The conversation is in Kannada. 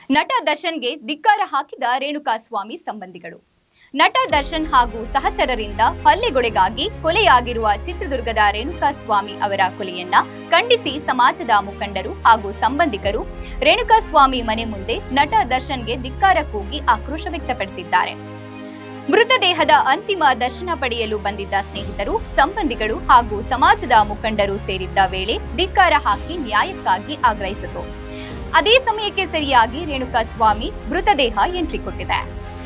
ನಟ ದರ್ಶನ್ಗೆ ಧಿಕ್ಕಾರ ಹಾಕಿದ ರೇಣುಕಾಸ್ವಾಮಿ ಸಂಬಂಧಿಗಳು ನಟ ದರ್ಶನ್ ಹಾಗೂ ಸಹಚರರಿಂದ ಹಲ್ಲೆಗೊಳಗಾಗಿ ಕೊಲೆಯಾಗಿರುವ ಚಿತ್ರದುರ್ಗದ ರೇಣುಕಾಸ್ವಾಮಿ ಅವರ ಕೊಲೆಯನ್ನ ಖಂಡಿಸಿ ಸಮಾಜದ ಮುಖಂಡರು ಹಾಗೂ ಸಂಬಂಧಿಕರು ರೇಣುಕಾಸ್ವಾಮಿ ಮನೆ ಮುಂದೆ ನಟ ದರ್ಶನ್ಗೆ ಧಿಕ್ಕಾರ ಕೂಗಿ ಆಕ್ರೋಶ ವ್ಯಕ್ತಪಡಿಸಿದ್ದಾರೆ ಮೃತದೇಹದ ಅಂತಿಮ ದರ್ಶನ ಪಡೆಯಲು ಬಂದಿದ್ದ ಸ್ನೇಹಿತರು ಸಂಬಂಧಿಗಳು ಹಾಗೂ ಸಮಾಜದ ಮುಖಂಡರು ಸೇರಿದ್ದ ವೇಳೆ ಧಿಕ್ಕಾರ ಹಾಕಿ ನ್ಯಾಯಕ್ಕಾಗಿ ಆಗ್ರಹಿಸಿದರು ಅದೇ ಸಮಯಕ್ಕೆ ಸರಿಯಾಗಿ ರೇಣುಕಾಸ್ವಾಮಿ ಮೃತದೇಹ ಎಂಟ್ರಿ ಕೊಟ್ಟಿದೆ